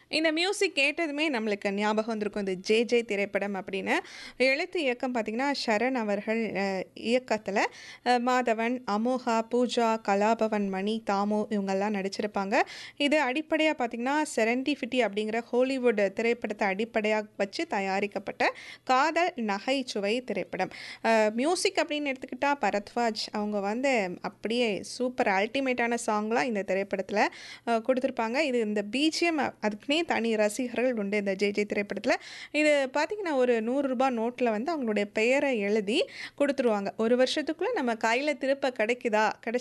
இந்த மியூசிக் கேட்டதுமே நம்மளுக்கு ஞாபகம் வந்திருக்கும் இந்த ஜே ஜே திரைப்படம் அப்படின்னு எழுத்து இயக்கம் பார்த்திங்கன்னா ஷரண் அவர்கள் இயக்கத்தில் மாதவன் அமோகா பூஜா கலாபவன் மணி தாமு இவங்கெல்லாம் நடிச்சிருப்பாங்க இது அடிப்படையாக பார்த்திங்கன்னா செரண்டிஃபிட்டி அப்படிங்கிற ஹாலிவுட் திரைப்படத்தை அடிப்படையாக வச்சு தயாரிக்கப்பட்ட காதல் நகைச்சுவை திரைப்படம் மியூசிக் அப்படின்னு எடுத்துக்கிட்டால் பரத்வாஜ் அவங்க வந்து அப்படியே சூப்பர் அல்டிமேட்டான சாங்லாம் இந்த திரைப்படத்தில் கொடுத்துருப்பாங்க இது இந்த பிஜிஎம் அதுக்குன்னே தனி ரசிகர்கள் உண்டு இந்த ஜே ஜே திரைப்படத்தில் இது பார்த்திங்கன்னா ஒரு நூறுரூபா நோட்டில் வந்து அவங்களுடைய பெயரை எழுதி கொடுத்துருவாங்க ஒரு வருஷத்துக்குள்ளே நம்ம கையில் திருப்ப கிடைக்குதா கிடை